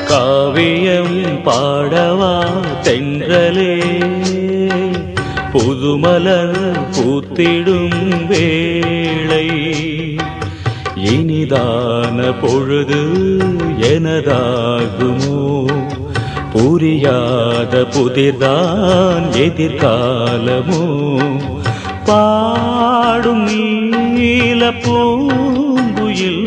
காவியம் பாடவா தென்றலே புதுமலர் பூத்திடும் வேளை இனிதான பொழுது எனதாகுமோ புரியாத புதிர்தான் எதிர்காலமோ பாடும் நீல பூங்குயில்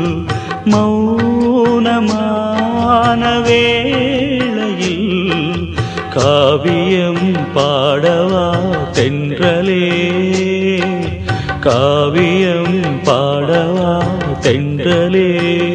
மௌனமான வேளையில் காவியம் பாடவா தென்றலே காவியம் பாடவா தென்றலே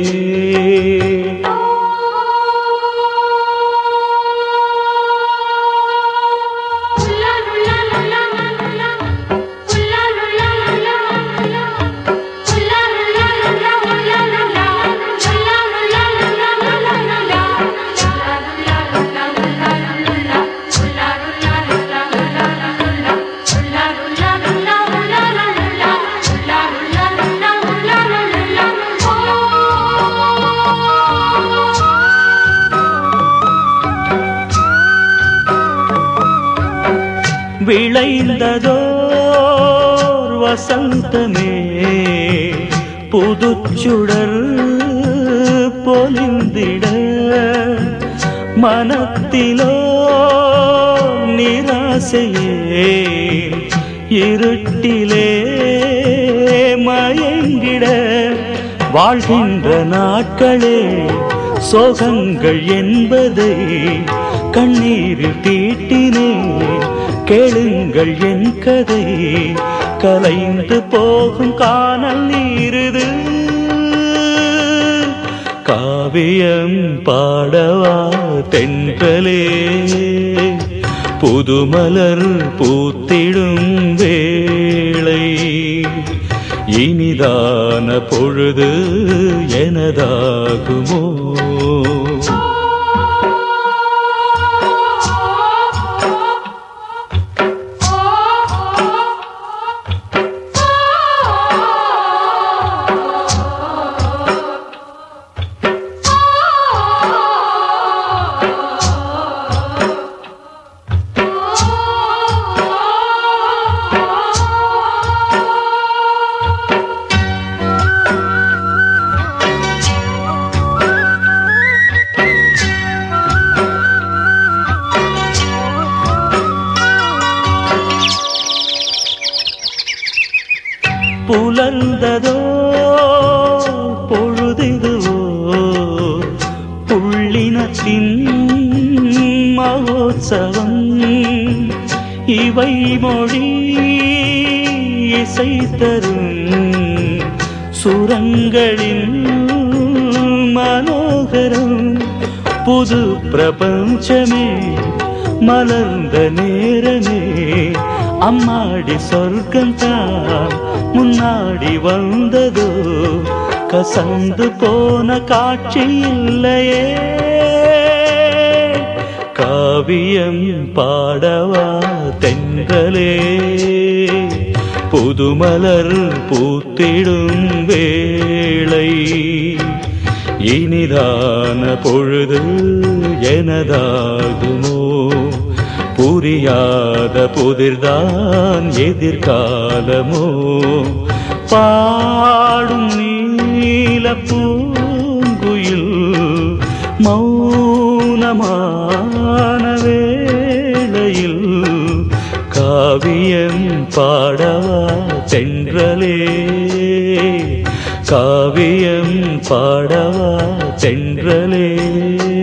விளைந்ததோர் வசந்தமே புதுச்சுடர் பொலிந்திட மனத்திலோ நிராசையே இருட்டிலே மயங்கிட வாழ்கின்ற நாட்களே சோகங்கள் என்பதை கண்ணீரில் தீட்டினேன் கேளுங்கள் என் கதை கலைந்து போகும் காணல் நீருது காவியம் பாடவா தென்றலே புதுமலர் பூத்திடும் வேளை இனிதான பொழுது எனதாகுமோ புலர்ந்ததோ பொழுதிதுவோ புள்ளினத்தின் மகோத்சவம் இவை மொழி இசை தரும் சுரங்களின் மனோகரம் புது பிரபஞ்சமே மலர்ந்த நேரமே அம்மாடி சொர்க்கந்தான் முன்னாடி வந்ததோ கசந்து போன காட்சி இல்லையே காவியம் பாடவா தென்றலே புதுமலர் பூத்திடும் வேளை இனிதான பொழுது எனதாகுமோ புரியாத புதிர்தான் எதிர்காலமோ பாடும் நீல பூங்குயில் மௌனமான வேளையில் காவியம் பாடவா தென்றலே காவியம் பாடவா தென்றலே